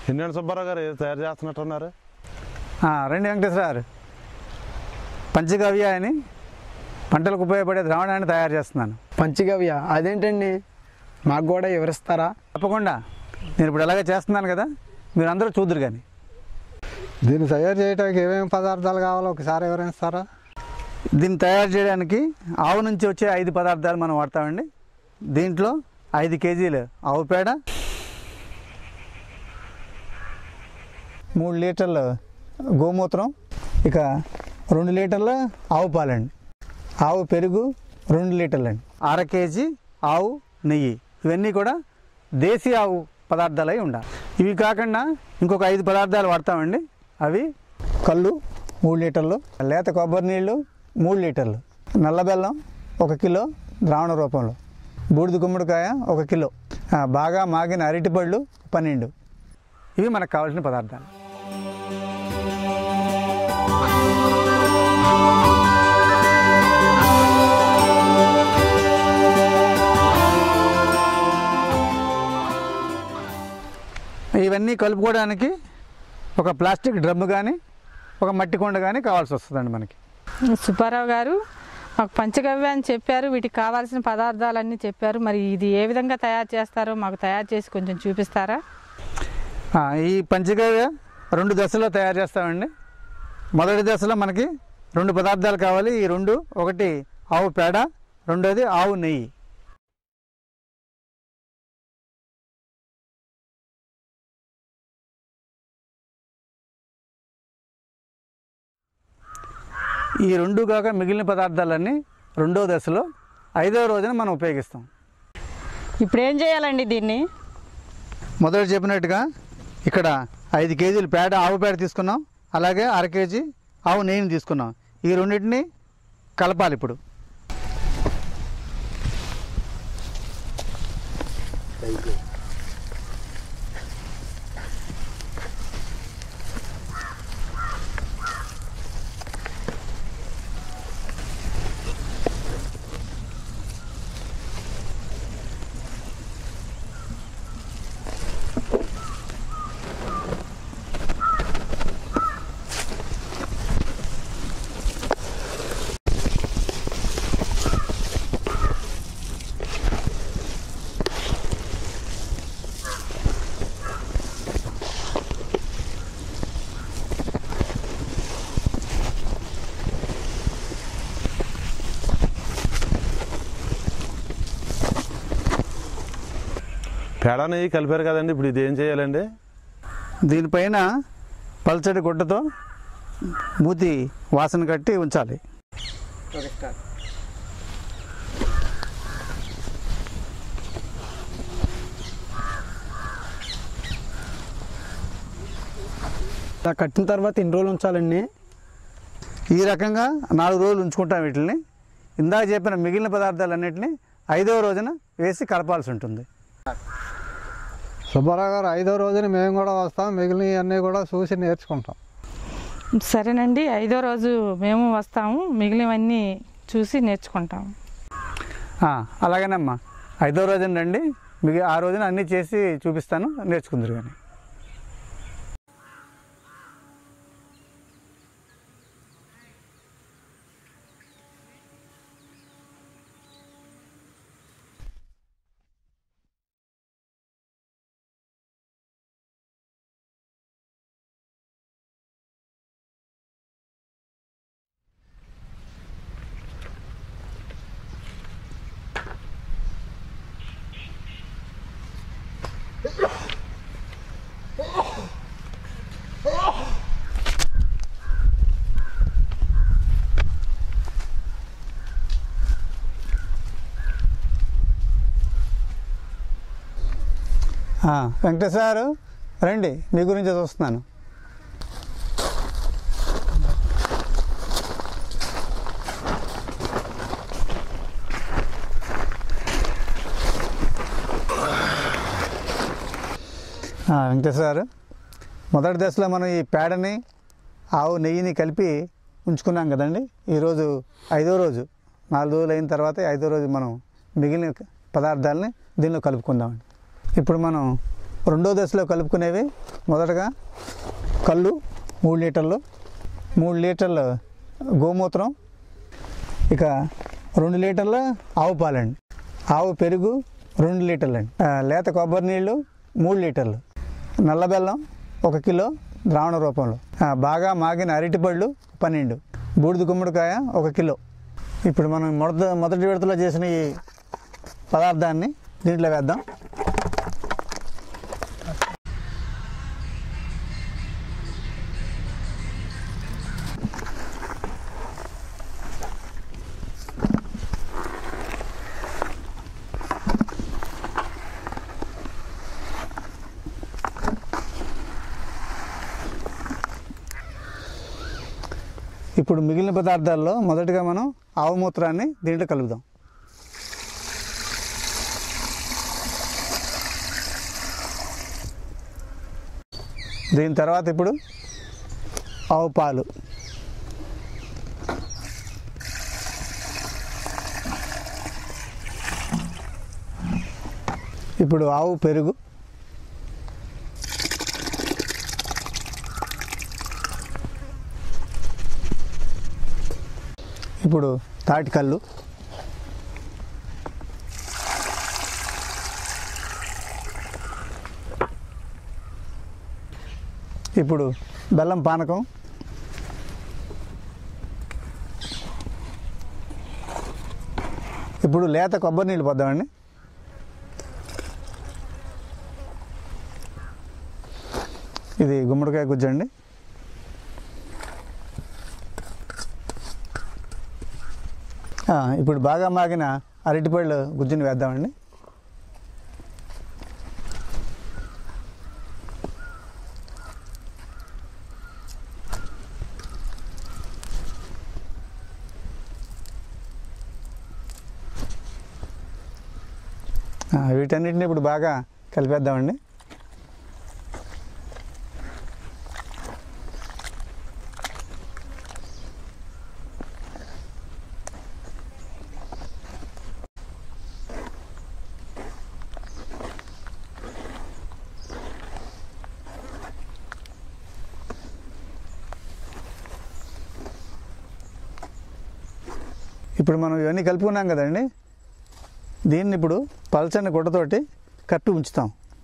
ఎన్నేడు సుబ్బారావు గారు ఏదో తయారు చేస్తున్నట్టున్నారు ఆ, రండి వెంకటేశ్వర గారు పంచగవ్య అని పంటలకు ఉపయోగపడే ద్రావణాన్ని తయారు చేస్తున్నాను పంచగవ్య అదేంటండి మాకు కూడా వివరిస్తారా తప్పకుండా నేను ఇప్పుడు ఎలాగ చేస్తున్నాను కదా మీరు అందరూ చూద్దరు కానీ దీన్ని తయారు చేయడానికి ఏమేమి పదార్థాలు కావాలో ఒకసారి వివరిస్తారా దీన్ని తయారు చేయడానికి ఆవు నుంచి వచ్చే ఐదు పదార్థాలు మనం వాడతామండి దీంట్లో ఐదు కేజీలు ఆవు పేడ మూడు లీటర్లు గోమూత్రం ఇక రెండు లీటర్ల ఆవు పాలండి ఆవు పెరుగు రెండు లీటర్లండి అర కేజీ ఆవు నెయ్యి ఇవన్నీ కూడా దేశీ ఆవు పదార్థాలు అయి ఉండాలి ఇవి కాకుండా ఇంకొక ఐదు పదార్థాలు వాడతామండి అవి కళ్ళు మూడు లీటర్లు లేత కొబ్బరి నీళ్ళు మూడు లీటర్లు నల్ల బెల్లం ఒక కిలో ద్రావణ రూపంలో బూడిద గుమ్మడికాయ ఒక కిలో ఆ, బాగా మాగిన అరటిపళ్ళు పన్నెండు ఇవి మనకు కావాల్సిన పదార్థాలు ఇవన్నీ కలుపుకోవడానికి ఒక ప్లాస్టిక్ డ్రమ్ కానీ ఒక మట్టి కొండ కానీ కావాల్సి వస్తుందండి మనకి సుబ్బారావు గారు మాకు పంచగవ్య అని చెప్పారు వీటికి కావాల్సిన పదార్థాలన్నీ చెప్పారు మరి ఇది ఏ విధంగా తయారు చేస్తారో మాకు తయారు చేసి కొంచెం చూపిస్తారా ఆ, ఈ పంచగవ్య రెండు దశలో తయారు చేస్తామండి మొదటి దశలో మనకి రెండు పదార్థాలు కావాలి ఈ రెండు ఒకటి ఆవు పేడ రెండోది ఆవు నెయ్యి ఈ రెండు కాక మిగిలిన పదార్థాలన్నీ రెండో దశలో ఐదవ రోజున మనం ఉపయోగిస్తాం ఇప్పుడు ఏం చేయాలండి దీన్ని మొదట చెప్పినట్టుగా ఇక్కడ ఐదు కేజీలు పేడ ఆవు పేడ తీసుకున్నాం అలాగే అర కేజీ ఆవు నెయ్యిని తీసుకున్నాం ఈ రెండింటిని కలపాలి ఇప్పుడు పేడ నెయ్యి కలిపారు కదండి ఇప్పుడు ఇది ఏం చేయాలండి దీనిపైన పల్చడి గుడ్డతో మూతి వాసన కట్టి ఉంచాలి ఇలా కట్టిన తర్వాత ఎన్ని రోజులు ఉంచాలండి ఈ రకంగా నాలుగు రోజులు ఉంచుకుంటాం వీటిని ఇందాక చెప్పిన మిగిలిన పదార్థాలన్నింటినీ ఐదవ రోజున వేసి కలపాల్సి ఉంటుంది సుబ్బారావు గారు ఐదో రోజున మేము కూడా వస్తాం మిగిలినవన్నీ కూడా చూసి నేర్చుకుంటాం సరేనండి ఐదో రోజు మేము వస్తాము మిగిలినవన్నీ చూసి నేర్చుకుంటాము ఆ, అలాగేనమ్మా ఐదో రోజున రండి మిగి ఆ రోజున అన్నీ చేసి చూపిస్తాను నేర్చుకుందరు కానీ ఆ, వెంకటేశ్వర గారు రండి మీ గురించి చూస్తున్నాను ఆ, వెంకటేశ్వర గారు మొదటి దశలో మనం ఈ పేడని ఆవు నెయ్యిని కలిపి ఉంచుకున్నాం కదండి ఈరోజు ఐదో రోజు నాలుగు రోజులు అయిన తర్వాత ఐదో రోజు మనం మిగిలిన పదార్థాలని దీనిలో కలుపుకుందామండి ఇప్పుడు మనం రెండో దశలో కలుపుకునేవి మొదటగా కళ్ళు మూడు లీటర్లు మూడు లీటర్లు గోమూత్రం ఇక రెండు లీటర్ల ఆవు పాలండి ఆవు పెరుగు రెండు లీటర్లండి ఆ, లేత కొబ్బరి నీళ్ళు మూడు లీటర్లు నల్ల బెల్లం ఒక కిలో ద్రావణ రూపంలో ఆ, బాగా మాగిన అరటిపళ్ళు పన్నెండు బూడిద గుమ్మడికాయ ఒక కిలో ఇప్పుడు మనం మొదట మొదటి విడతలో చేసిన ఈ పదార్థాన్ని దీంట్లో వేద్దాం ఇప్పుడు మిగిలిన పదార్థాల్లో మొదటగా మనం ఆవు మూత్రాన్ని దీంట్లో కలుపుదాం దీని తర్వాత ఇప్పుడు ఆవు పాలు ఇప్పుడు ఆవు పెరుగు ఇప్పుడు తాటి కళ్ళు ఇప్పుడు బెల్లం పానకం ఇప్పుడు లేత కొబ్బరి నీళ్ళు పోద్దామండి ఇది గుమ్మడికాయ గుజ్జండి ఆ, ఇప్పుడు బాగా మాగిన అరటిపళ్ళు గుజ్జుని వేద్దామండి ఆ, వీటన్నిటిని ఇప్పుడు బాగా కలిపేద్దామండి ఇప్పుడు మనం ఇవన్నీ కలుపుకున్నాం కదండి దీన్ని ఇప్పుడు పల్చని గుడ్డతోటి కప్పి ఉంచుతాం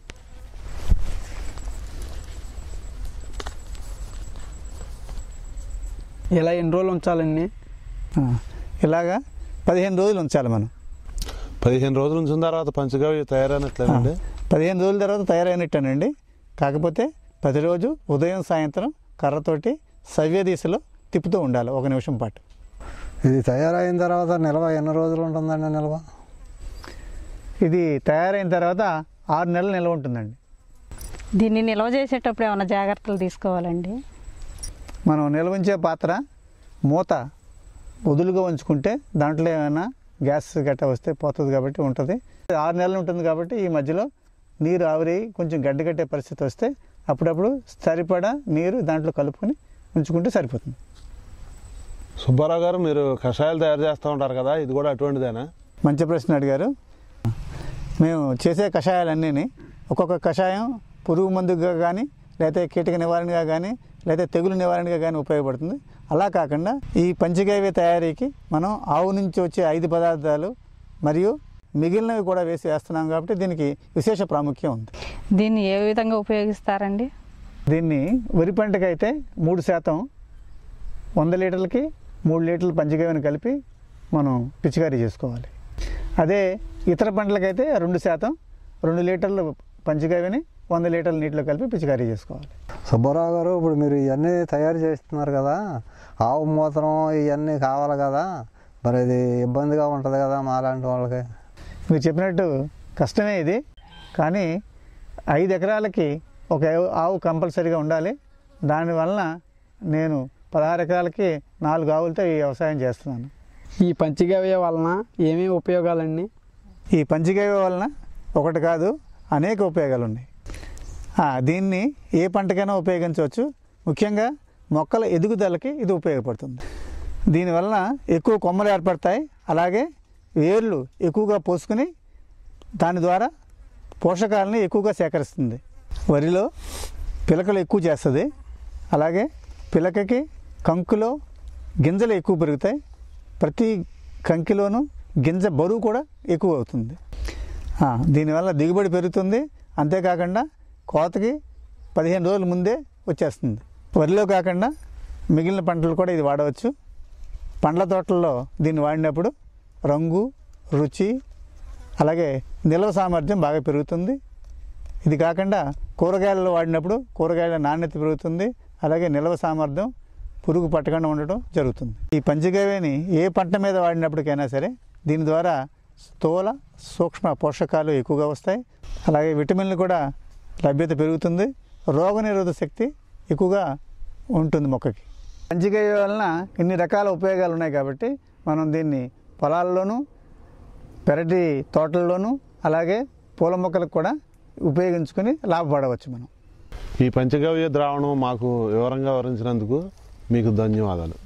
ఇలా ఎన్ని రోజులు ఉంచాలండి ఆ, ఇలాగా పదిహేను రోజులు ఉంచాలి మనం పదిహేను రోజుల నుంచి తర్వాత పంచగవ్య తయారైనట్లేనండి పదిహేను రోజుల తర్వాత తయారైనట్టేనండి కాకపోతే ప్రతిరోజు ఉదయం సాయంత్రం కర్రతోటి సవ్య దిశలో తిప్పుతూ ఉండాలి ఒక నిమిషం పాటు ఇది తయారైన తర్వాత నిల్వ ఎన్ని రోజులు ఉంటుందండి నిల్వ ఇది తయారైన తర్వాత ఆరు నెలలు నిల్వ ఉంటుందండి దీన్ని నిల్వ చేసేటప్పుడు ఏమైనా జాగ్రత్తలు తీసుకోవాలండి మనం నిల్వ ఉంచే పాత్ర మూత వదులుగా ఉంచుకుంటే దాంట్లో ఏమైనా గ్యాస్ గట్ట వస్తే పోతుంది కాబట్టి ఉంటుంది ఆరు నెలలు ఉంటుంది కాబట్టి ఈ మధ్యలో నీరు ఆవిరి కొంచెం గడ్డ కట్టే పరిస్థితి వస్తే అప్పుడప్పుడు సరిపడా నీరు దాంట్లో కలుపుకొని ఉంచుకుంటే సరిపోతుంది సుబ్బారావు గారు మీరు కషాయాలు తయారు చేస్తూ ఉంటారు కదా ఇది కూడా అటువంటిదేనా మంచి ప్రశ్న అడిగారు మేము చేసే కషాయాలన్నీ ఒక్కొక్క కషాయం పురుగు మందుగా కానీ లేకపోతే కీటక నివారణగా కానీ లేకపోతే తెగులు నివారణగా కానీ ఉపయోగపడుతుంది అలా కాకుండా ఈ పంచగవ్య తయారీకి మనం ఆవు నుంచి వచ్చే ఐదు పదార్థాలు మరియు మిగిలినవి కూడా వేసి వేస్తున్నాం కాబట్టి దీనికి విశేష ప్రాముఖ్యం ఉంది దీన్ని ఏ విధంగా ఉపయోగిస్తారండి దీన్ని వరి పంటకైతే మూడు శాతం వంద లీటర్లకి మూడు లీటర్ల పంచగవ్యను కలిపి మనం పిచికారీ చేసుకోవాలి అదే ఇతర పంటలకైతే రెండు శాతం రెండు లీటర్లు పంచగవ్యని వంద లీటర్ల నీటిలో కలిపి పిచికారీ చేసుకోవాలి సుబ్బారావు గారు ఇప్పుడు మీరు ఇవన్నీ తయారు చేస్తున్నారు కదా ఆవు మూత్రం ఇవన్నీ కావాలి కదా మరి ఇది ఇబ్బందిగా ఉంటుంది కదా మాలాంటి వాళ్ళకి మీరు చెప్పినట్టు కష్టమే ఇది కానీ ఐదు ఎకరాలకి ఒక ఆవు- ఆవు కంపల్సరీగా ఉండాలి దానివలన నేను పదహారు ఎకరాలకి నాలుగు ఆవులతో ఈ వ్యవసాయం చేస్తున్నాను ఈ పంచగవ్య వలన ఏమేమి ఉపయోగాలండి ఈ పంచగవ్య వలన ఒకటి కాదు అనేక ఉపయోగాలు ఉన్నాయి ఆ, దీన్ని ఏ పంటకైనా ఉపయోగించవచ్చు ముఖ్యంగా మొక్కల ఎదుగుదలకి ఇది ఉపయోగపడుతుంది దీనివలన ఎక్కువ కొమ్మలు ఏర్పడతాయి అలాగే వేర్లు ఎక్కువగా పోసుకుని దాని ద్వారా పోషకాలని ఎక్కువగా సేకరిస్తుంది వరిలో పిలకలు ఎక్కువ చేస్తుంది అలాగే పిలకకి కంకులో గింజలు ఎక్కువ పెరుగుతాయి ప్రతి కంకిలోనూ గింజ బరువు కూడా ఎక్కువ అవుతుంది ఆ, దీనివల్ల దిగుబడి పెరుగుతుంది అంతేకాకుండా కోతకి పదిహేను రోజుల ముందే వచ్చేస్తుంది వరిలో కాకుండా మిగిలిన పంటలు కూడా ఇది వాడవచ్చు పండ్ల తోటల్లో దీన్ని వాడినప్పుడు రంగు రుచి అలాగే నిల్వ సామర్థ్యం బాగా పెరుగుతుంది ఇది కాకుండా కూరగాయలలో వాడినప్పుడు కూరగాయల నాణ్యత పెరుగుతుంది అలాగే నిల్వ సామర్థ్యం పురుగు పట్టకుండా ఉండటం జరుగుతుంది ఈ పంచగవ్యని ఏ పంట మీద వాడినప్పటికైనా సరే దీని ద్వారా స్థూల సూక్ష్మ పోషకాలు ఎక్కువగా వస్తాయి అలాగే విటమిన్లు కూడా లభ్యత పెరుగుతుంది రోగనిరోధక శక్తి ఎక్కువగా ఉంటుంది మొక్కకి పంచగవ్య వలన ఇన్ని రకాల ఉపయోగాలు ఉన్నాయి కాబట్టి మనం దీన్ని పొలాల్లోనూ పెరటి తోటల్లోనూ అలాగే పూల మొక్కలకు కూడా ఉపయోగించుకొని లాభపడవచ్చు మనం ఈ పంచగవ్య ద్రావణం మాకు వివరంగా వివరించినందుకు మీకు ధన్యవాదాలు